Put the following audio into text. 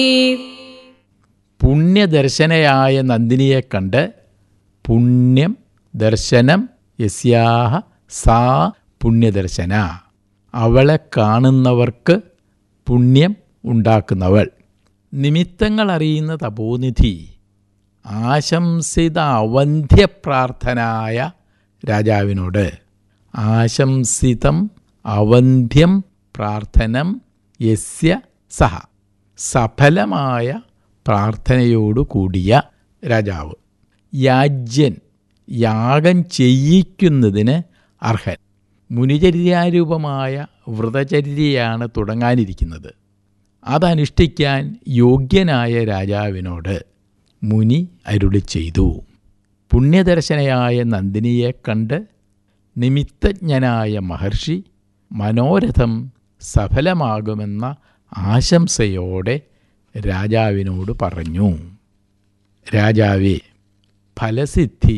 പുണ്യദർശനയായ നന്ദിനിയെ കണ്ട് പുണ്യം ദർശനം യസ്യാഹ സാ പുണ്യദർശന അവളെ കാണുന്നവർക്ക് പുണ്യം ഉണ്ടാക്കുന്നവൾ നിമിത്തങ്ങൾ അറിയുന്ന തപോനിധി ആശംസിത അവന്ധ്യപ്രാർത്ഥനായ രാജാവിനോട് ആശംസിതം അവന്ധ്യം പ്രാർത്ഥനം യസ്യ സഹ സഫലമായ പ്രാർത്ഥനയോടു കൂടിയ രാജാവ് യാജ്യൻ യാഗം ചെയ്യിക്കുന്നതിന് അർഹൻ മുനിചര്യാരൂപമായ വ്രതചര്യയാണ് തുടങ്ങാനിരിക്കുന്നത് അതനുഷ്ഠിക്കാൻ യോഗ്യനായ രാജാവിനോട് മുനി അരുളി ചെയ്തു പുണ്യദർശനയായ നന്ദിനിയെ കണ്ട് നിമിത്തജ്ഞനായ മഹർഷി മനോരഥം സഫലമാകുമെന്ന ആശംസയോടെ രാജാവിനോട് പറഞ്ഞു രാജാവേ ഫലസിദ്ധി